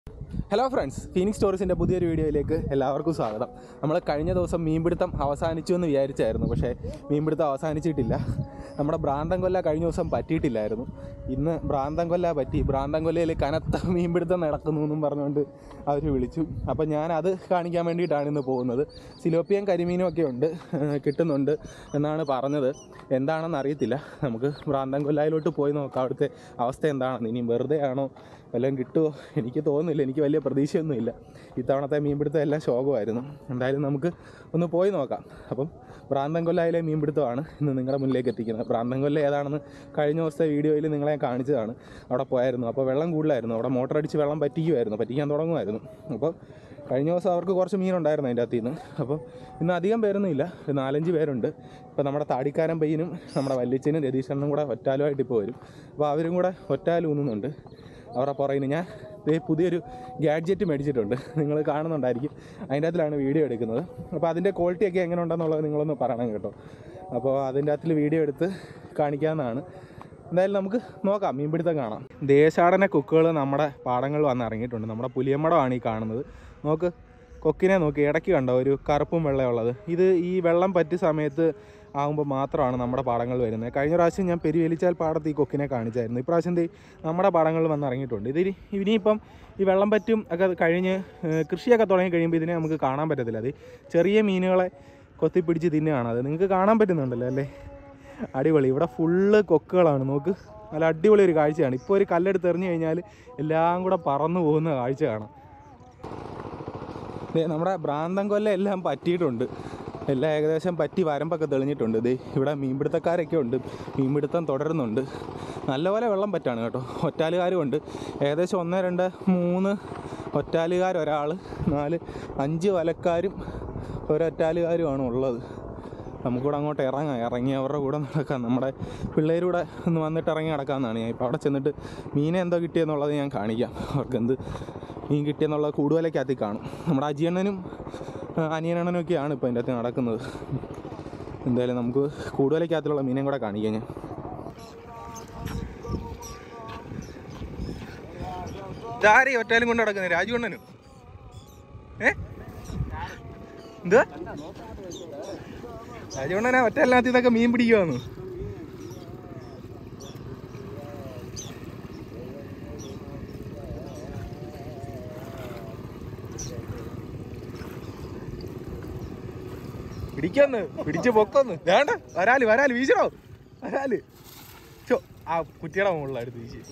Hello friends Phoenix സ്റ്റോറീസിൻ്റെ പുതിയൊരു വീഡിയോയിലേക്ക് എല്ലാവർക്കും സ്വാഗതം നമ്മൾ കഴിഞ്ഞ ദിവസം മീൻപിടുത്തം അവസാനിച്ചു എന്ന് വിചാരിച്ചായിരുന്നു പക്ഷേ മീൻപിടുത്തം അവസാനിച്ചിട്ടില്ല നമ്മുടെ ഭ്രാന്തം കൊല്ല കഴിഞ്ഞ ദിവസം പറ്റിയിട്ടില്ലായിരുന്നു ഇന്ന് ഭ്രാന്തം കൊല്ല പറ്റി ഭ്രാന്തം കൊല്ലയിൽ കനത്ത മീൻപിടുത്തം നടക്കുന്നു എന്നും പറഞ്ഞുകൊണ്ട് അവർ വിളിച്ചു അപ്പോൾ ഞാൻ അത് കാണിക്കാൻ വേണ്ടിയിട്ടാണ് ഇന്ന് പോകുന്നത് സിലോപ്പിയൻ കരിമീനും ഒക്കെ ഉണ്ട് ഏഹ് കിട്ടുന്നുണ്ട് എന്നാണ് പറഞ്ഞത് എന്താണെന്ന് അറിയത്തില്ല നമുക്ക് ഭ്രാന്തം കൊല്ലായിലോട്ട് പോയി നോക്കാം അവിടുത്തെ അവസ്ഥ എന്താണെന്ന് ഇനി വെറുതെ ആണോ വല്ലതും കിട്ടുമോ എനിക്ക് തോന്നുന്നില്ല എനിക്ക് വലിയ പ്രതീക്ഷയൊന്നുമില്ല ഇത്തവണത്തെ മീൻപിടുത്തം എല്ലാം ശോകമായിരുന്നു എന്തായാലും നമുക്ക് ഒന്ന് പോയി നോക്കാം അപ്പം പ്രാന്തംകൊല്ലയിലെ മീൻപിടുത്തമാണ് ഇന്ന് നിങ്ങളുടെ മുന്നിലേക്ക് എത്തിക്കുന്നത് പ്രാന്തംകൊല്ല ഏതാണെന്ന് കഴിഞ്ഞ ദിവസത്തെ വീഡിയോയിൽ നിങ്ങളെ ഞാൻ കാണിച്ചതാണ് അവിടെ പോയായിരുന്നു അപ്പോൾ വെള്ളം കൂടുതലായിരുന്നു അവിടെ മോട്ടർ അടിച്ച് വെള്ളം പറ്റിക്കുമായിരുന്നു പറ്റിക്കാൻ തുടങ്ങുമായിരുന്നു അപ്പോൾ കഴിഞ്ഞ ദിവസം അവർക്ക് കുറച്ച് മീനുണ്ടായിരുന്നു അതിൻ്റെ അകത്ത് നിന്ന് അപ്പോൾ ഇന്ന് അധികം പേരൊന്നുമില്ല ഒരു നാലഞ്ച് പേരുണ്ട് ഇപ്പോൾ നമ്മുടെ താടിക്കാരൻ പയ്യനും നമ്മുടെ വല്യച്ഛനും രതീശനും കൂടെ ഒറ്റാലുമായിട്ട് ഇപ്പോൾ വരും അപ്പോൾ അവരും കൂടെ ഒറ്റാലും ഊന്നുന്നുണ്ട് അവരുടെ പുറകിന് ഞാൻ ദേ പുതിയൊരു ഗാഡ്ജറ്റ് മേടിച്ചിട്ടുണ്ട് നിങ്ങൾ കാണുന്നുണ്ടായിരിക്കും അതിൻ്റെ അകത്തിലാണ് വീഡിയോ എടുക്കുന്നത് അപ്പോൾ അതിൻ്റെ ക്വാളിറ്റി ഒക്കെ എങ്ങനെ ഉണ്ടെന്നുള്ളത് നിങ്ങളൊന്ന് പറയണം കേട്ടോ അപ്പോൾ അതിൻ്റെ അകത്തിൽ വീഡിയോ എടുത്ത് കാണിക്കാവുന്നതാണ് എന്തായാലും നമുക്ക് നോക്കാം മീൻപിടുത്തം കാണാം ദേശാടന കുക്കുകൾ നമ്മുടെ പാടങ്ങളിൽ വന്ന് ഇറങ്ങിയിട്ടുണ്ട് നമ്മുടെ പുലിയമ്മടമാണ് ഈ കാണുന്നത് നോക്ക് കൊക്കിനെ നോക്കി ഇടയ്ക്ക് കണ്ടോ ഒരു കറുപ്പും വെള്ളയുള്ളത് ഇത് ഈ വെള്ളം പറ്റിയ സമയത്ത് ആകുമ്പോൾ മാത്രമാണ് നമ്മുടെ പാടങ്ങളിൽ വരുന്നത് കഴിഞ്ഞ പ്രാവശ്യം ഞാൻ പെരുവേലിച്ചാൽ പാടത്ത് ഈ കൊക്കിനെ കാണിച്ചായിരുന്നു ഇപ്രാവശ്യം ദേ നമ്മുടെ പാടങ്ങളിൽ വന്ന് ഇറങ്ങിയിട്ടുണ്ട് ഇത് ഇനി- ഇനിയിപ്പം ഈ വെള്ളം പറ്റും ഒക്കെ കഴിഞ്ഞ് ഏഹ്, കൃഷിയൊക്കെ തുടങ്ങി കഴിയുമ്പോൾ ഇതിനെ നമുക്ക് കാണാൻ പറ്റത്തില്ല അത് ചെറിയ മീനുകളെ കൊത്തിപ്പിടിച്ച് തിന്നുകയാണ് അത് നിങ്ങൾക്ക് കാണാൻ പറ്റുന്നുണ്ടല്ലോ അല്ലേ അടിപൊളി ഇവിടെ ഫുള്ള് കൊക്കുകളാണ് നോക്ക് നല്ല അടിപൊളി ഒരു കാഴ്ചയാണ് ഇപ്പോൾ ഒരു കല്ലെടുത്ത് എറിഞ്ഞു കഴിഞ്ഞാൽ എല്ലാം കൂടെ പറന്നു പോകുന്ന കാഴ്ച കാണാം ദേ നമ്മുടെ ഭ്രാന്തം കൊല്ല എല്ലാം പറ്റിയിട്ടുണ്ട് എല്ലാം ഏകദേശം പറ്റി വരമ്പൊക്കെ തെളിഞ്ഞിട്ടുണ്ട് ദേ ഇവിടെ മീൻപിടുത്തക്കാരൊക്കെ ഉണ്ട് മീൻപിടുത്തം തുടരുന്നുണ്ട് നല്ലപോലെ വെള്ളം പറ്റാണ് കേട്ടോ ഒറ്റാലുകാരും ഉണ്ട് ഏകദേശം ഒന്ന് രണ്ട് മൂന്ന് ഒറ്റാലുകാർ ഒരാൾ നാല് അഞ്ച് വലക്കാരും ഒരൊറ്റാലുകാരുമാണ് ഉള്ളത് നമുക്കിവിടെ അങ്ങോട്ട് ഇറങ്ങാം ഇറങ്ങി അവരുടെ കൂടെ നടക്കാം നമ്മുടെ പിള്ളേരൂടെ ഒന്ന് വന്നിട്ട് ഇറങ്ങി നടക്കാമെന്നാണ് ഞാൻ ഇപ്പോൾ അവിടെ ചെന്നിട്ട് മീനെ എന്തോ കിട്ടിയെന്നുള്ളത് ഞാൻ കാണിക്കാം അവർക്ക് എന്ത് മീൻ കിട്ടിയെന്നുള്ളത് കൂടുതലൊക്കകത്ത് കാണും നമ്മുടെ അജിയണ്ണനും ആ, അനിയനണ്ണനും ഒക്കെയാണ് ഇപ്പോൾ അതിൻ്റെ അകത്ത് നടക്കുന്നത് എന്തായാലും നമുക്ക് കൂടുതലൊക്കകത്തുള്ള മീനും കൂടെ കാണിക്കാം ഞാൻ ഇതാരെയും ഒറ്റാലും കൊണ്ട് നടക്കുന്നത് രാജുവണ്ണനും ഏ എന്തുവാ രാജവണ്ണനാ ഒറ്റല്ലാത്ത ഇതൊക്കെ മീൻ പിടിക്കുവാന്ന് പിടിക്കൊന്ന് പിടിച്ച് പൊക്കൊന്ന് വേണ്ട വരാല് വരാല് വീശണോ വരാല് ചോ ആ കുറ്റിയുടെ മുകളിൽ അടുത്ത് വീശി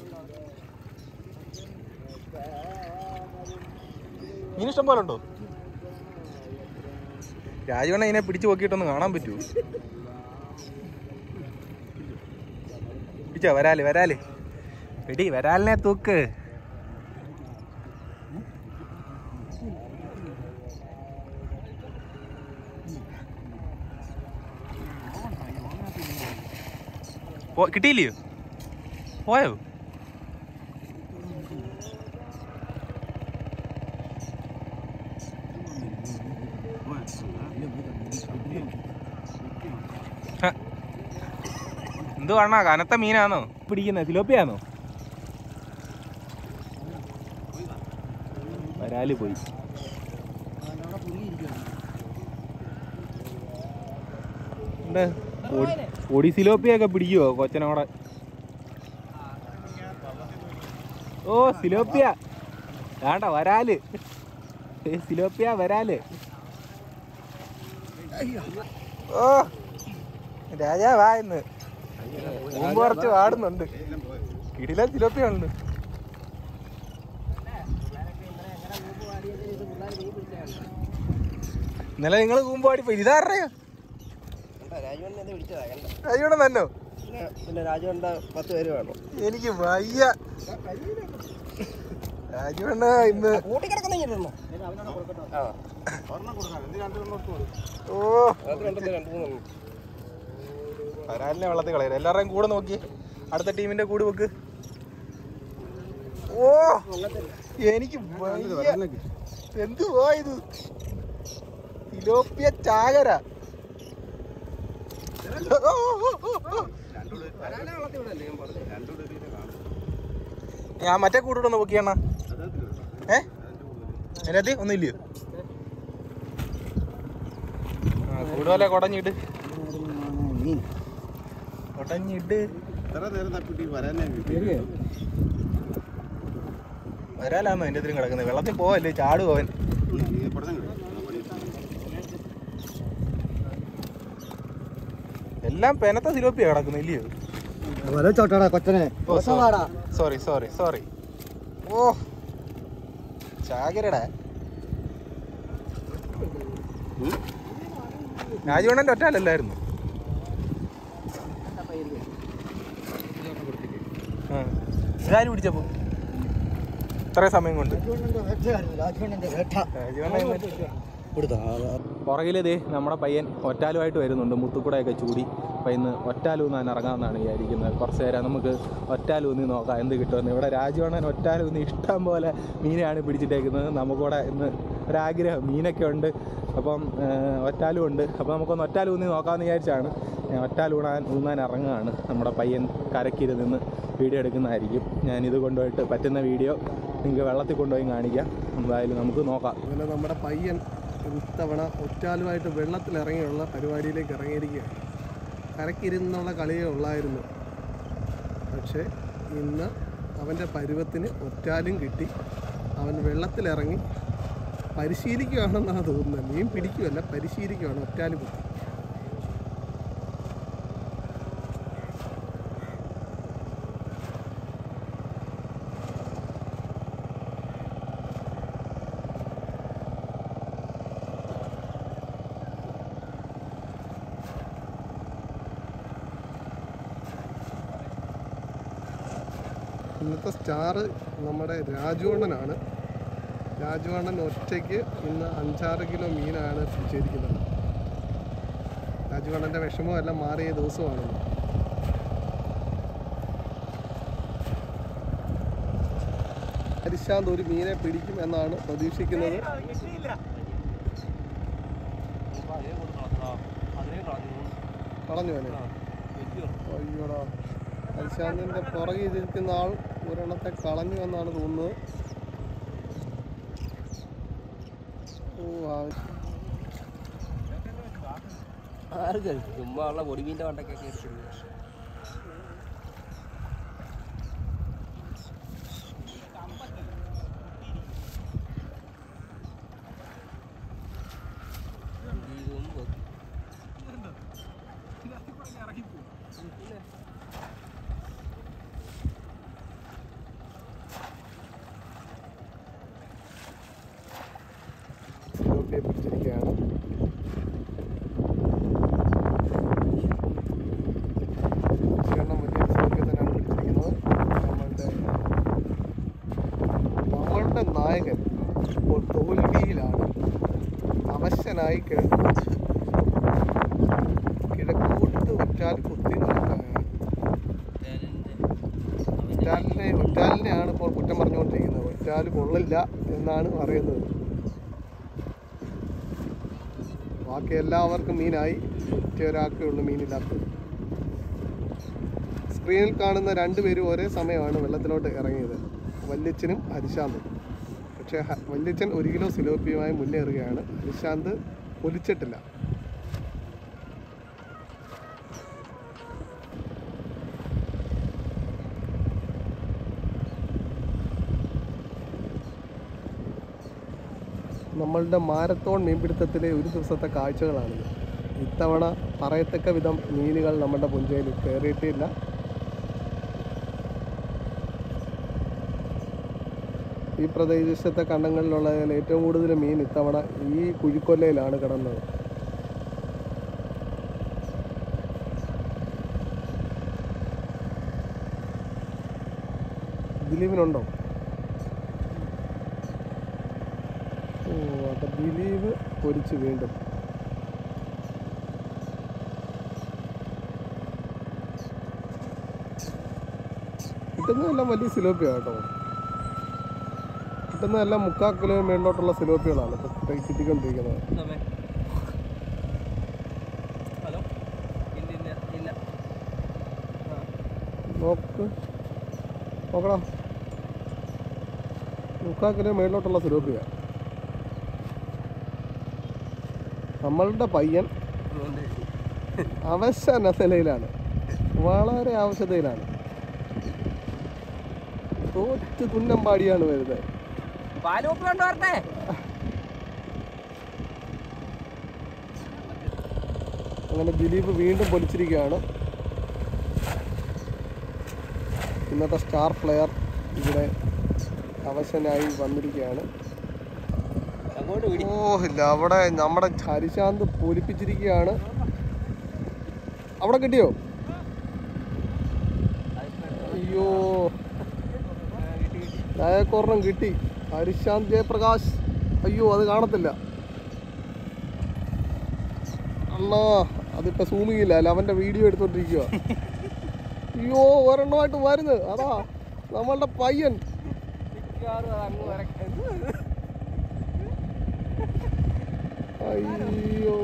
മീൻ ഇഷ്ടം പോലെ ഉണ്ടോ രാജവണ്ണ ഇതിനെ പിടിച്ചു പൊക്കിയിട്ടൊന്ന് കാണാൻ പറ്റുമോ പിടിച്ചോ വരാല് വരാല് എടി വരാലിനെ തൂക്ക് പോ- കിട്ടിയില്ലയോ പോയോ ഹ. എന്തുവാണോ കനത്ത മീനാണോ പിടിക്കുന്ന തിലോപ്പിയാണോ വരാല് പോയി എന്താ ഒടി- ഒടി സിലോപ്പിയൊക്കെ പിടിക്കുവോ കൊച്ചനോടെ ഓ സിലോപ്പിയ വേണ്ട വരാല് ഏ, സിലോപ്പിയ വരാല് ഓ രാജാവാ ഇന്ന് മുമ്പ് കുറച്ച് വാടുന്നുണ്ട് കിടില സിലോപ്പിയ ഉണ്ട് ഇന്നലെ നിങ്ങൾ കൂമ്പാടി പോയി ഇതാറിയോ രാജുവണ്ണ ഇത് പിടിച്ചതാ കണ്ട അയ്യോടെ തന്നോ പിന്നെ പിന്നെ രാജുവണ്ണ പത്ത് പേര് വേണം എനിക്ക് വയ്യ രാജുവണ്ണ ഇന്ന് കൂട്ടിക്കിടക്കുന്ന ഇങ്ങോട്ടോ ആ ഓ അത് രണ്ടെണ്ണം രണ്ട് മൂന്നെണ്ണം വരാലിനെ വെള്ളത്തിൽ കളയരുത് എല്ലാവരുടെയും കൂടെ നോക്കി അടുത്ത ടീമിന്റെ കൂടെ വെക്ക് ഓ എനിക്ക് വയ്യ. എന്തുവാ ഇത് തിലോപ്പിയ ചാകര ഓ, ഓ, ഓ, ഓ. ഞാൻ മറ്റേ കൂടെ നോക്കിയണ്ണ ഏ അതിനകത്ത് ഒന്നും ഇല്ലയോ ആ കൂടുതലെ കുടഞ്ഞിട്ട് കുടഞ്ഞിട്ട് വരാലാന്നോ എൻ്റെ ഇതിലും കിടക്കുന്നത് വെള്ളത്തിൽ പോവല്ലേ ചാട് പോവൻ എല്ലാം പെനത്ത സിലോപ്പിയാ കിടക്കുന്നത് ഇല്ലയോ ചോട്ടാടാ കൊച്ചനെ ഓ സോറി സോറി സോറി ഓ ചാകരടാ രാജവണ്ണൻ്റെ ഒറ്റാലല്ലായിരുന്നു ആ ഇതാരും പിടിച്ചപ്പോ ഇത്രയും സമയം കൊണ്ട് രാജവണ്ണ പുറകിൽ ദേ നമ്മുടെ പയ്യൻ ഒറ്റാലുമായിട്ട് വരുന്നുണ്ട് മുത്തുക്കുടയൊക്കെ ചൂടി അപ്പം ഇന്ന് ഒറ്റാലൂന്നാൻ ഇറങ്ങാമെന്നാണ് വിചാരിക്കുന്നത് കുറച്ച് നേരം നമുക്ക് ഒറ്റാലൂന്നി നോക്കാം എന്ത് കിട്ടുമെന്ന് ഇവിടെ രാജവണ്ണൻ ഒറ്റാലൂന്നി ഇഷ്ടം പോലെ മീനാണ് പിടിച്ചിട്ടേക്കുന്നത് നമുക്കിവിടെ ഇന്ന് ഒരാഗ്രഹം മീനൊക്കെ ഉണ്ട് അപ്പം ഒറ്റാലും ഉണ്ട് അപ്പോൾ നമുക്കൊന്ന് ഒറ്റാലൂന്നി നോക്കാമെന്ന് വിചാരിച്ചാണ് ഞാൻ ഒറ്റാലൂണാൻ ഊന്നാൻ ഇറങ്ങുകയാണ് നമ്മുടെ പയ്യൻ കരക്കിരുന്ന് നിന്ന് വീഡിയോ എടുക്കുന്നതായിരിക്കും ഞാനിത് കൊണ്ടുപോയിട്ട് പറ്റുന്ന വീഡിയോ നിങ്ങൾക്ക് വെള്ളത്തിൽ കൊണ്ടുപോയി കാണിക്കാം എന്തായാലും നമുക്ക് നോക്കാം അങ്ങനെ നമ്മുടെ പയ്യൻ ഇത്തവണ ഒറ്റാലുമായിട്ട് വെള്ളത്തിലിറങ്ങിയുള്ള പരിപാടിയിലേക്ക് ഇറങ്ങിയിരിക്കുകയാണ് കരക്കിരുന്നുള്ള കളിയേ ഉള്ളായിരുന്നു പക്ഷേ ഇന്ന് അവൻ്റെ പരുവത്തിന് ഒറ്റാലും കിട്ടി അവൻ വെള്ളത്തിലിറങ്ങി പരിശീലിക്കുകയാണെന്നാണ് തോന്നുന്നത് മീൻ പിടിക്കുകയല്ല പരിശീലിക്കുകയാണ് ഒറ്റാലും കുത്തി ഇന്നത്തെ സ്റ്റാർ നമ്മുടെ രാജുവണ്ണനാണ് രാജുവണ്ണൻ ഒറ്റയ്ക്ക് ഇന്ന് അഞ്ചാറ് കിലോ മീനാണ് പിടിച്ചിരിക്കുന്നത് രാജുവണ്ണൻ്റെ വിഷമം എല്ലാം മാറിയ ദിവസമാണ് ഹരിശാന്ത് ഒരു മീനെ പിടിക്കും എന്നാണ് പ്രതീക്ഷിക്കുന്നത് കളഞ്ഞു അല്ലേ അയ്യോടാ ഹരിശാന്തിന്റെ പുറകിൽ ഇരിക്കുന്ന ആൾ ഒരെണ്ണത്തെ കളഞ്ഞു എന്നാണ് തോന്നുന്നത് ഓ ആ ആർക്ക് ചുമ്മാ ഉള്ള പൊടിമീൻ്റെ വണ്ടക്കൊക്കെ എടുത്തിരുന്നു സിലോപ്പിയെ പിടിച്ചിരിക്കുകയാണ് ഒരെണ്ണം വലിയ സിലോപ്പിയെ തന്നെയാണ് പിടിച്ചിരിക്കുന്നത് നമ്മളുടെ നമ്മളുടെ നായകൻ ഇപ്പോൾ തോൽവിയിലാണ് അവശനായി കിടക്കുന്നു കിഴക്കോട്ട് ഒറ്റാൽ കുത്തി നടക്കുകയാണ് ഒറ്റാലിനെ ഒറ്റാലിനെയാണ് ഇപ്പോൾ കുറ്റം പറഞ്ഞുകൊണ്ടിരിക്കുന്നത് ഒറ്റാൽ കൊള്ളില്ല എന്നാണ് പറയുന്നത് ബാക്കി എല്ലാവർക്കും മീനായി ഒറ്റ ഒരാൾക്കേ ഉള്ളൂ മീനില്ലാത്തത് സ്ക്രീനിൽ കാണുന്ന രണ്ടുപേരും ഒരേ സമയമാണ് വെള്ളത്തിലോട്ട് ഇറങ്ങിയത് വല്യച്ഛനും ഹരിശാന്തും പക്ഷേ ഹ- വല്യച്ഛൻ ഒരു കിലോ സിലോപ്പിയുമായി മുന്നേറുകയാണ് ഹരിശാന്ത് പൊലിച്ചിട്ടില്ല നമ്മളുടെ മാരത്തോൺ മീൻപിടുത്തത്തിലെ ഒരു ദിവസത്തെ കാഴ്ചകളാണിത് ഇത്തവണ പറയത്തക്ക വിധം മീനുകൾ നമ്മുടെ പുഞ്ചയിൽ കയറിയിട്ടില്ല ഈ പ്രദേശത്തെ കണ്ടങ്ങളിലുള്ളതിൽ ഏറ്റവും കൂടുതൽ മീൻ ഇത്തവണ ഈ കുഴിക്കൊല്ലയിലാണ് കിടന്നത് ദിലീപിനുണ്ടോ ഓ അപ്പൊ ദിലീപ് പൊരിച്ച് വീണ്ടും കിട്ടുന്നതെല്ലാം വലിയ സിലോപ്പിയ കേട്ടോ കിട്ടുന്നതെല്ലാം മുക്കാൽ കിലോ മേളിലോട്ടുള്ള സിലോപ്പികളാണ് ഇപ്പൊ കിട്ടിക്കൊണ്ടിരിക്കുന്നത് ഹലോ ഇല്ല ഇല്ല ഇല്ല നോക്ക് നോക്കടാ മുക്കാൽ കിലോ മേളിലോട്ടുള്ള സിലോപ്പിയ നമ്മളുടെ പയ്യൻ അവശന നിലയിലാണ് വളരെ ആവശ്യതയിലാണ് തോറ്റ് തുന്നം പാടിയാണ് വരുന്നത് പാലോപ്പ് കണ്ടു വരട്ടെ അങ്ങനെ ദിലീപ് വീണ്ടും പൊലിച്ചിരിക്കുകയാണ് ഇന്നത്തെ സ്റ്റാർ പ്ലെയർ ഇവിടെ അവശനായി വന്നിരിക്കുകയാണ് അങ്ങോട്ട് വിടി ഓ ഇല്ല അവിടെ നമ്മുടെ ഹരിശാന്ത് പൊലിപ്പിച്ചിരിക്കുകയാണ് അവിടെ കിട്ടിയോ അയ്യോ നായക്കൊരെണ്ണം കിട്ടി ഹരിശാന്ത് ജയപ്രകാശ് അയ്യോ അത് കാണത്തില്ല അണ്ണാ അതിപ്പോ സൂമിങ്ങില്ല അല്ല അവന്റെ വീഡിയോ എടുത്തോണ്ടിരിക്കുക അയ്യോ ഒരെണ്ണമായിട്ട് വരുന്നത് അതാ നമ്മളുടെ പയ്യൻ അയ്യോ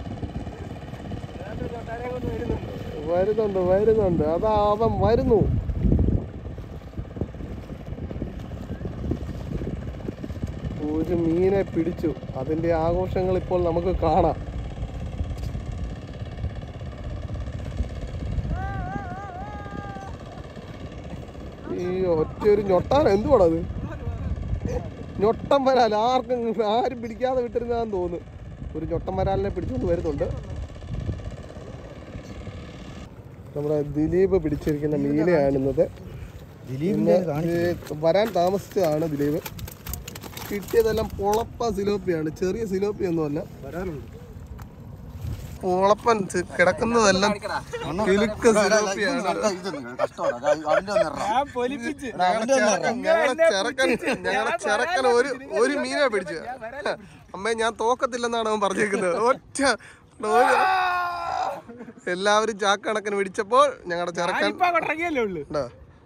വരുന്നുണ്ട് വരുന്നുണ്ട് അതാ അവൻ വരുന്നു ഒരു മീനെ പിടിച്ചു അതിന്റെ ആഘോഷങ്ങൾ ഇപ്പോൾ നമുക്ക് കാണാം ഈ ഒറ്റ ഒരു ഞൊട്ടാൻ എന്തുവാടാ അത് ഞൊട്ടം വരാൽ ആർക്കും ആരും പിടിക്കാതെ വിട്ടിരുന്നതാന്ന് തോന്നുന്നു ഒരു ഞൊട്ടം വരാലിനെ പിടിച്ചുകൊണ്ട് വരുന്നുണ്ട് നമ്മുടെ ദിലീപ് പിടിച്ചിരിക്കുന്ന മീനെയാണ് ഇന്നത് ഇന്ന് ഇത് വരാൻ താമസിച്ചതാണ് ദിലീപ് കിട്ടിയതെല്ലാം പൊളപ്പ സിലോപ്പിയാണ് ചെറിയ സിലോപ്പി ഒന്നുമല്ല പൊളപ്പൻ സി- കിടക്കുന്നതെല്ലാം കിലുക്ക് സിലോപ്പിയാണ് ഞങ്ങളുടെ ചെറുക്കൻ ഞങ്ങളുടെ ചെറുക്കൻ ഞങ്ങളുടെ ചെറുക്കൻ ഒരു ഒരു മീനെ പിടിച്ചു അമ്മേ ഞാൻ തോക്കത്തില്ലെന്നാണ് അവൻ പറഞ്ഞേക്കുന്നത് ഒറ്റ ഒരു എല്ലാവരും ചാക്കണക്കിന് പിടിച്ചപ്പോൾ ഞങ്ങളുടെ ചെറുക്കൻ ഉണ്ടോ?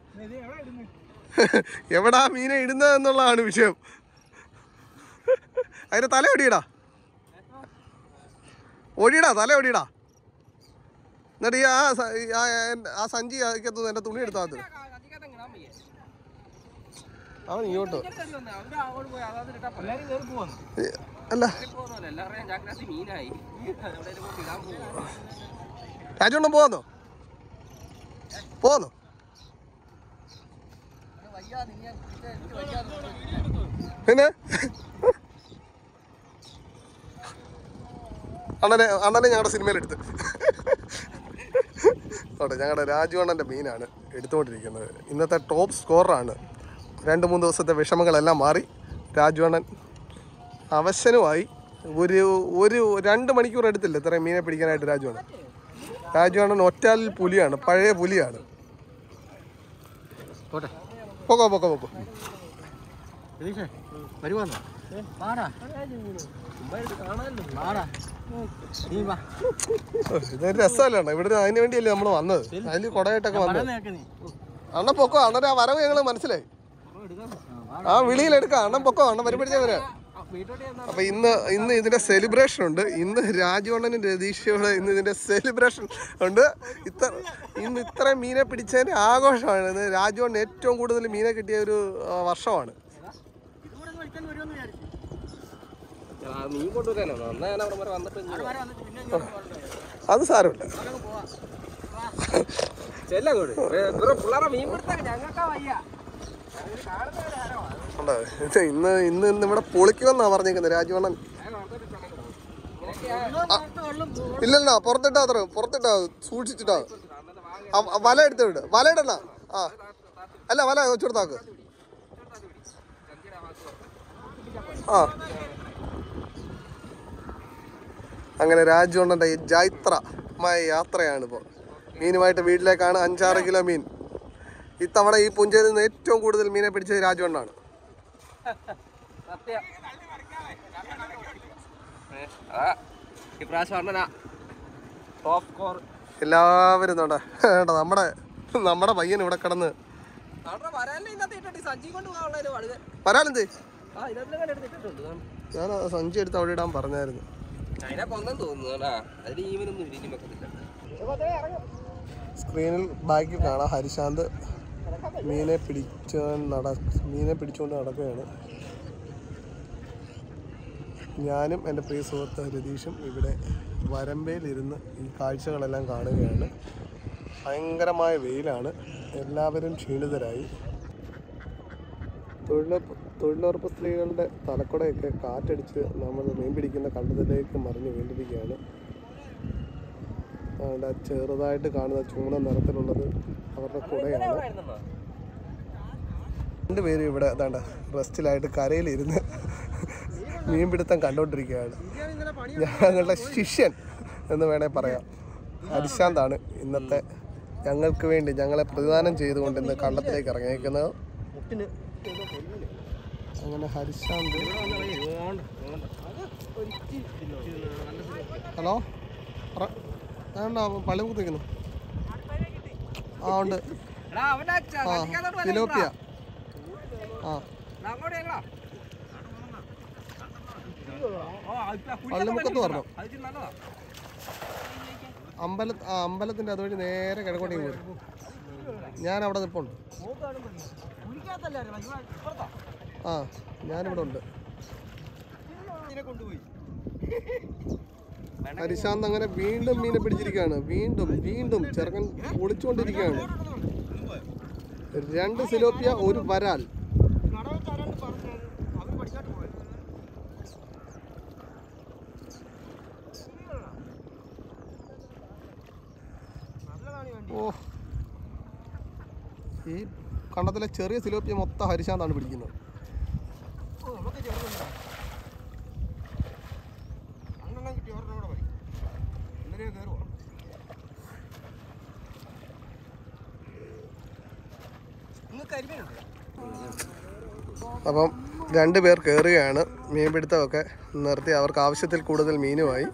എവിടാ മീനെ ഇടുന്നത് എന്നുള്ളതാണ് വിഷയം അതിന്റെ തല ഒടിയടാ ഒടിയടാ തല ഒടിയടാ എന്നിട്ട് ഈ ആ സ- ഈ ആ എൻ- ആ സഞ്ചി അകത്തുനിന്ന് എന്റെ തുണി എടുത്താൽ മതി അവൻ ഇങ്ങോട്ട് ഏ, അല്ല എല്ലാവരുടെയും ചാക്കിനകത്ത് മീനായി എവിടെയെങ്കിലും കൊണ്ട് ഇടാൻ പോകും രാജുണ്ണം പോന്നോ പോന്നോ പിന്നെ അണ്ണനെ അണ്ണനെ ഞങ്ങളുടെ സിനിമയിലെടുത്ത് ഓട്ടെ ഞങ്ങളുടെ രാജു അണ്ണൻ്റെ മീനാണ് എടുത്തുകൊണ്ടിരിക്കുന്നത് ഇന്നത്തെ ടോപ്പ് സ്കോറാണ് രണ്ട് മൂന്ന് ദിവസത്തെ വിഷമങ്ങളെല്ലാം മാറി രാജു അണ്ണൻ അവശനുമായി ഒരു ഒരു രണ്ട് മണിക്കൂർ എടുത്തില്ല ഇത്രയും മീനെ പിടിക്കാനായിട്ട് രാജു അണ്ണൻ രാജു അണ്ണൻ ഒറ്റാലിൽ പുലിയാണ് പഴയ പുലിയാണ് പൊക്കോ പൊക്കോ പൊക്കോ വരുവാന്നോ വാടാ വാടാ നീ വാ ഓ, ഇതൊരു രസമല്ല ഇവിടെ അതിന് വേണ്ടിയല്ലേ നമ്മൾ വന്നത് അതിൽ കുടയായിട്ടൊക്കെ വന്നത് അണ്ണൻ പൊക്കോ അണ്ണൻ ആ വരവ് ഞങ്ങൾ മനസ്സിലായി ആ വിളിയിലെടുക്കാം അണ്ണൻ പൊക്കോ അണ്ണൻ വരുമ്പോഴത്തേ വരാം അപ്പൊ ഇന്ന് ഇന്ന് ഇതിന്റെ സെലിബ്രേഷൻ ഉണ്ട് ഇന്ന് രാജുവണ്ണനും രതീഷയോട് ഇന്ന് ഇതിന്റെ സെലിബ്രേഷൻ ഉണ്ട് ഇത്ര ഇന്ന് ഇത്രയും മീനെ പിടിച്ചതിന്റെ ആഘോഷമാണ് ഇന്ന് രാജുവണ്ണൻ ഏറ്റവും കൂടുതൽ മീനെ കിട്ടിയ ഒരു ആ, വർഷമാണ് മീൻ കൊണ്ടുവരാനോ എന്നാ ഞാൻ അവിടെ വരെ വന്നിട്ട് ഇങ്ങ് വരാം. അത് സാരമില്ല ചെല്ലങ്ങോട്ട് വെറും പിള്ളേരെ മീൻ പിടുത്തം ഞങ്ങൾക്കാ വയ്യ ഞങ്ങൾ കാണുന്നവരെ ഹരമാണ് ഉണ്ടോ? ഇത് ഇന്ന് ഇന്ന് ഇന്ന് ഇവിടെ പൊളിക്കുമെന്നാ പറഞ്ഞേക്കുന്നത് രാജുവണ്ണൻ ഇല്ലല്ലോ പുറത്തിട്ടാ അത്ര പുറത്തിട്ടാ സൂക്ഷിച്ചിട്ടാ ആ, ആ, വല എടുത്ത് വിട് വല ഇടണ്ട ആ അല്ല വല വെച്ചുകൊടുത്താക്ക് ആ അങ്ങനെ രാജുവണ്ണൻ്റെ ഈ ജൈത്രമായ യാത്രയാണ് ഇപ്പോൾ മീനുമായിട്ട് വീട്ടിലേക്കാണ് അഞ്ചാറ് കിലോ മീൻ ഇത്തവണ ഈ പുഞ്ചയിൽ നിന്ന് ഏറ്റവും കൂടുതൽ മീനെ പിടിച്ചത് രാജുവണ്ണാണ് സത്യം ഏ, അതാ ഇപ്രാവശ്യം അണ്ണനാ ടോപ്പ് സ്കോർ എല്ലാവരും നോണ്ട കേട്ടോ നമ്മുടെ നമ്മുടെ പയ്യൻ ഇവിടെ കിടന്ന് അവിടെ വരാനല്ലേ ഇന്നത്തെ ഇട്ടിട്ട് ഈ സഞ്ചി കൊണ്ട് പോകാനുള്ളതിന് വടുക വരാനെന്തേ ആ ഇതിനകത്ത് കണ്ട് എടുത്തിട്ടുണ്ട് ഞാൻ ആ സഞ്ചി എടുത്ത് അവിടെ ഇടാൻ പറഞ്ഞായിരുന്നു അതിനെ കൊന്നെന്ന് തോന്നുന്നു കേട്ടാ അതിന് ഈവനൊന്നും ഇരിക്കും വെക്കത്തില്ല സ്ക്രീനിൽ ബാക്കിൽ കാണാം ഹരിശാന്ത് മീനെ പിടിച്ച നട മീനെ പിടിച്ചുകൊണ്ട് നടക്കുകയാണ് ഞാനും എൻ്റെ പ്രിയ സുഹൃത്ത് രതീഷും ഇവിടെ വരമ്പയിലിരുന്ന് ഈ കാഴ്ചകളെല്ലാം കാണുകയാണ് ഭയങ്കരമായ വെയിലാണ് എല്ലാവരും ക്ഷീണിതരായി തൊഴിലുറപ്പ് തൊഴിലുറപ്പ് സ്ത്രീകളുടെ തലക്കുടയൊക്കെ കാറ്റടിച്ച് നമ്മൾ മീൻ പിടിക്കുന്ന കണ്ടത്തിലേക്ക് മറിഞ്ഞ് വീണ്ടിരിക്കുകയാണ് അവിടെ ചെറുതായിട്ട് കാണുന്ന ചൂണ നിറത്തിലുള്ളത് അവരുടെ കുടയാണ് രണ്ടുപേരും ഇവിടെ അതാണ്ട റെസ്റ്റിലായിട്ട് കരയിലിരുന്ന് മീൻപിടുത്തം കണ്ടുകൊണ്ടിരിക്കുകയാണ് ഞങ്ങളുടെ ശിഷ്യൻ എന്ന് വേണേൽ പറയാം ഹരിശാന്താണ് ഇന്നത്തെ ഞങ്ങൾക്ക് വേണ്ടി ഞങ്ങളെ പ്രതിദാനം ചെയ്തുകൊണ്ട് ഇന്ന് കണ്ടത്തിലേക്ക് ഇറങ്ങിയിരിക്കുന്നത് അങ്ങനെ ഹരിശാന്ത് ഹലോ ഞാനുണ്ടോ പള്ളി കുത്തിക്കുന്നു ആ ഉണ്ട് എടാ, അവന്റെ ച- ആ കത്തിക്കാത്തോട്ട് വല്ല ഫിലോപ്പിയ ആ എടാ, അങ്ങോട്ട് ചെല്ലടാ. ഓ, അത് ഇപ്പ കുഴിച്ചൊക്കെ പള്ളിമുക്കത്ത് വലിയ വരണം. അത് ഇച്ചിരി നല്ലതാ. അമ്പല ആ അമ്പലത്തിൻ്റെ അതുവഴി നേരെ കിഴക്കോട്ടേക്ക് പോയി ഞാൻ അവിടെ നിൽപ്പുണ്ട് കുഴിക്കകത്തല്ലായിരുന്നു, ഇവൻ ഇപ്പുറത്താ. ആ ഞാനിവിടെ ഉണ്ട് ഇതിനെ കൊണ്ടുപോയി ഹരിശാന്ത് അങ്ങനെ വീണ്ടും മീനെ പിടിച്ചിരിക്കുകയാണ് വീണ്ടും വീണ്ടും ചെറുക്കൻ ഒളിച്ചുകൊണ്ടിരിക്കുകയാണ് രണ്ട് സിലോപ്പിയ ഒരു വരാൽ ഓ ഈ കണ്ടത്തിലെ ചെറിയ സിലോപ്പിയ മൊത്തം ഹരിശാന്താണ് പിടിക്കുന്നത് അന്നെണ്ണം കിട്ടി ഒരെണ്ണം കൂടെ മതി ഇന്നലെ കയറുവാ ഇന്ന് കരിമീനുണ്ട് അപ്പം രണ്ട് പേർ കയറുകയാണ് മീൻപിടുത്തമൊക്കെ നിർത്തി അവർക്ക് ആവശ്യത്തിൽ കൂടുതൽ മീനുമായി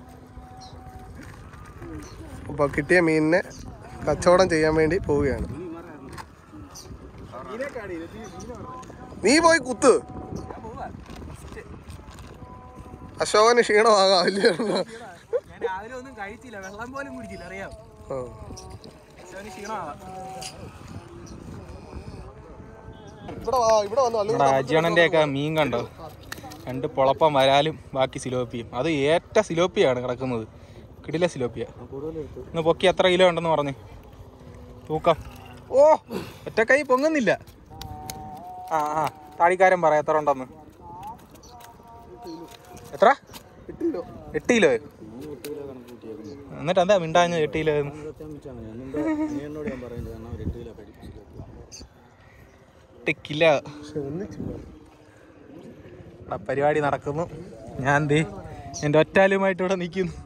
അപ്പോൾ കിട്ടിയ മീനിനെ കച്ചവടം ചെയ്യാൻ വേണ്ടി പോവുകയാണ് നീ പോയി കുത്ത് അശോകന് ക്ഷീണമാകാം ഇല്ലേ ഞാൻ രാവിലെ ഒന്നും കഴിച്ചില്ല വെള്ളം പോലും കുടിച്ചില്ല അറിയാം ആ. പക്ഷെ ക്ഷീണമാവാം ഇവിടെ വാ ഇവിടെ വന്നു അല്ലെങ്കിൽ നമ്മുടെ അജിയണൻ്റെ ഒക്കെ മീൻ കണ്ടോ രണ്ട് പൊളപ്പം വരാലും ബാക്കി സിലോപ്പിയും അത് ഏറ്റ സിലോപ്പിയാണ് കിടക്കുന്നത് കിടില സിലോപ്പിയ ഇന്ന് പൊക്കി എത്ര കിലോ ഉണ്ടെന്ന് പറഞ്ഞു തൂക്കം ഓ ഒറ്റ കൈ പൊങ്ങുന്നില്ല ആ ആ താടിക്കാരൻ പറ എത്ര ഉണ്ടെന്ന് എത്ര എട്ട് കിലോ എട്ട് കിലോ എന്നിട്ട് എന്താ മിണ്ടാഞ്ഞ് എട്ട് കിലോ എന്ന്? എട്ട് കിലോ പക്ഷെ ഒന്നിച്ചില്ല ഇവിടെ പരിപാടി നടക്കുന്നു ഞാൻ ദേ എൻ്റെ ഒറ്റാലുമായിട്ട് ഇവിടെ നിൽക്കുന്നു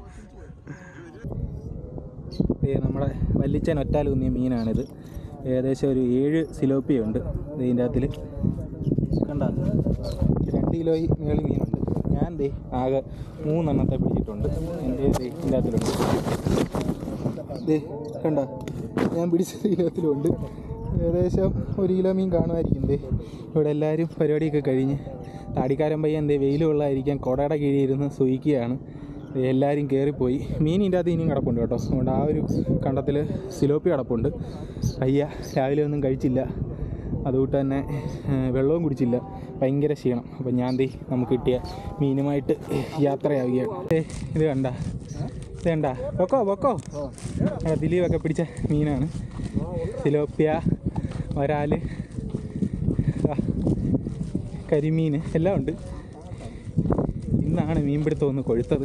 ദേ നമ്മുടെ വല്ലിച്ചൻ ഒറ്റാൽ കുന്നിയ മീനാണിത് ഏകദേശം ഒരു ഏഴ് സിലോപ്പിയുണ്ട് ഇതിൻ്റെ അകത്തിൽ കണ്ട രണ്ട് കിലോ മേളി മീനുണ്ട് ഞാൻ ദേ ആകെ മൂന്നെണ്ണത്തെ പിടിച്ചിട്ടുണ്ട് എൻ്റെ ദേ ഇതിൻ്റെ അകത്തിലുണ്ട് ദേ കണ്ട ഞാൻ പിടിച്ച കിലോത്തിലുണ്ട് ഏകദേശം ഒരു കിലോ മീൻ കാണുമായിരിക്കും ദേ ഇവിടെ എല്ലാവരും പരിപാടിയൊക്കെ കഴിഞ്ഞ് താടിക്കാരൻ പയ്യൻ ദേ വെയിൽ കൊള്ളാതിരിക്കാൻ കുടയുടെ കീഴിൽ ഇരുന്ന് സൂയിക്കുകയാണ് ദേ എല്ലാവരും കയറിപ്പോയി മീൻ ഇതിൻ്റെ അകത്ത് ഇനിയും കിടപ്പുണ്ട് കേട്ടോ അതുകൊണ്ട് ആ ഒരു കണ്ടത്തിൽ സിലോപ്പി കിടപ്പുണ്ട് പയ്യ രാവിലെ ഒന്നും കഴിച്ചില്ല അതുകൊണ്ട് തന്നെ ഏഹ്, വെള്ളവും കുടിച്ചില്ല ഭയങ്കര ക്ഷീണം അപ്പം ഞാൻ ദേ നമുക്ക് കിട്ടിയ മീനുമായിട്ട് യാത്രയാവുകയാണ് ദേ, ഇത് കണ്ട ഇത് കണ്ട പൊക്കോ പൊക്കോ ആ, ദിലീപൊക്കെ പിടിച്ച മീനാണ് സിലോപ്പിയ വരാല് ആ, കരിമീൻ എല്ലാം ഉണ്ട് ഇന്നാണ് മീൻപിടുത്തം ഒന്ന് കൊഴുത്തത്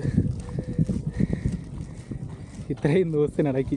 ഇത്രയും ദിവസത്തിനിടയ്ക്ക്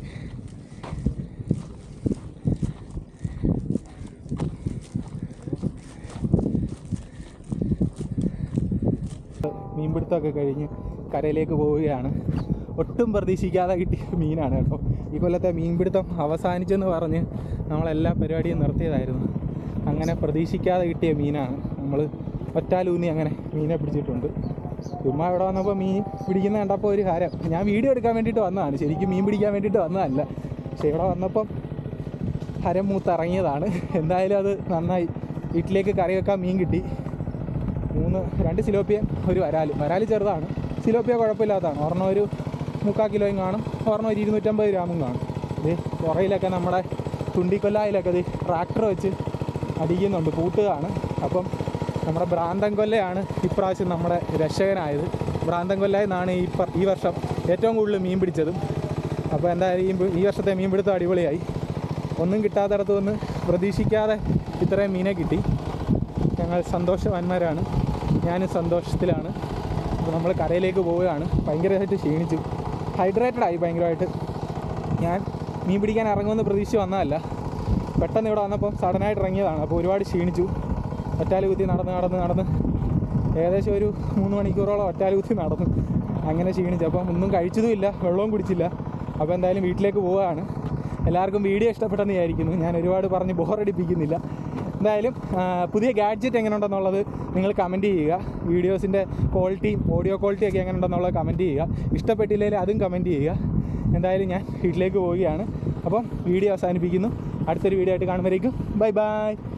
മീൻപിടുത്തമൊക്കെ കഴിഞ്ഞ് കരയിലേക്ക് പോവുകയാണ് ഒട്ടും പ്രതീക്ഷിക്കാതെ കിട്ടിയ മീനാണ് കേട്ടോ ഈ കൊല്ലത്തെ മീൻപിടുത്തം അവസാനിച്ചെന്ന് പറഞ്ഞ് നമ്മളെല്ലാ പരിപാടിയും നിർത്തിയതായിരുന്നു അങ്ങനെ പ്രതീക്ഷിക്കാതെ കിട്ടിയ മീനാണ് നമ്മൾ ഒറ്റാലൂന്നി അങ്ങനെ മീനെ പിടിച്ചിട്ടുണ്ട് ചുമ്മാ ഇവിടെ വന്നപ്പോൾ മീൻ പിടിക്കുന്ന കണ്ടപ്പോൾ ഒരു കാര്യം ഞാൻ വീഡിയോ എടുക്കാൻ വേണ്ടിയിട്ട് വന്നതാണ് ശരിക്കും മീൻ പിടിക്കാൻ വേണ്ടിയിട്ട് വന്നതല്ല പക്ഷേ ഇവിടെ വന്നപ്പം ഹരം മൂത്തിറങ്ങിയതാണ് എന്തായാലും അത് നന്നായി വീട്ടിലേക്ക് കറി വെക്കാൻ മീൻ കിട്ടി മൂന്ന് രണ്ട് സിലോപ്പിയൻ ഒരു വരാൽ വരാൽ ചെറുതാണ് സിലോപ്പിയ കുഴപ്പമില്ലാത്തതാണ് ഒരെണ്ണം ഒരു മുക്കാൽ കിലോയും കാണും ഒരെണ്ണം ഒരു ഇരുന്നൂറ്റമ്പത് ഗ്രാമും കാണും ഇത് പുറയിലൊക്കെ നമ്മുടെ തുണ്ടിക്കൊല്ലായിലൊക്കെ അത് ട്രാക്ടർ വെച്ച് അടിക്കുന്നുണ്ട് കൂട്ടുകയാണ് അപ്പം നമ്മുടെ ഭ്രാന്തൻ കൊല്ലയാണ് ഇപ്രാവശ്യം നമ്മുടെ രക്ഷകനായത് ഭ്രാന്തൻ കൊല്ലയിൽ നിന്നാണ് ഈ പ- ഈ വർഷം ഏറ്റവും കൂടുതൽ മീൻ പിടിച്ചതും അപ്പോൾ എന്തായാലും ഈ ഈ വർഷത്തെ മീൻ പിടുത്തം അടിപൊളിയായി ഒന്നും കിട്ടാത്തിടത്ത് നിന്ന് പ്രതീക്ഷിക്കാതെ ഇത്രയും മീനെ കിട്ടി ഞങ്ങൾ സന്തോഷവാന്മാരാണ് ഞാനും സന്തോഷത്തിലാണ് അപ്പോൾ നമ്മൾ കരയിലേക്ക് പോവുകയാണ് ഭയങ്കരമായിട്ട് ക്ഷീണിച്ചു ഹൈഡ്രേറ്റഡ് ആയി ഭയങ്കരമായിട്ട് ഞാൻ മീൻ പിടിക്കാൻ ഇറങ്ങുമെന്ന് പ്രതീക്ഷിച്ച് വന്നതല്ല പെട്ടെന്ന് ഇവിടെ വന്നപ്പം സഡനായിട്ട് ഇറങ്ങിയതാണ് അപ്പോൾ ഒരുപാട് ക്ഷീണിച്ചു ഒറ്റാല് കുത്തി നടന്ന് നടന്ന് നടന്ന് ഏകദേശം ഒരു മൂന്ന് മണിക്കൂറോളം ഒറ്റാല് കുത്തി നടന്നു അങ്ങനെ ക്ഷീണിച്ചു അപ്പം ഒന്നും കഴിച്ചതുമില്ല വെള്ളവും കുടിച്ചില്ല അപ്പോൾ എന്തായാലും വീട്ടിലേക്ക് പോവുകയാണ് എല്ലാവർക്കും വീഡിയോ ഇഷ്ടപ്പെട്ടെന്ന് വിചാരിക്കുന്നു ഞാൻ ഒരുപാട് പറഞ്ഞ് ബോറടിപ്പിക്കുന്നില്ല എന്തായാലും ആ, പുതിയ ഗാഡ്ജറ്റ് എങ്ങനെ ഉണ്ടെന്നുള്ളത് നിങ്ങൾ കമൻറ്റ് ചെയ്യുക വീഡിയോസിൻ്റെ ക്വാളിറ്റിയും ഓഡിയോ ക്വാളിറ്റി ഒക്കെ എങ്ങനെ ഉണ്ടെന്നുള്ളത് കമൻറ്റ് ചെയ്യുക ഇഷ്ടപ്പെട്ടില്ലെങ്കിൽ അതും കമൻറ്റ് ചെയ്യുക എന്തായാലും ഞാൻ വീട്ടിലേക്ക് പോവുകയാണ് അപ്പം വീഡിയോ അവസാനിപ്പിക്കുന്നു അടുത്തൊരു വീഡിയോ ആയിട്ട് കാണുമ്പോഴേക്കും ബൈ ബൈ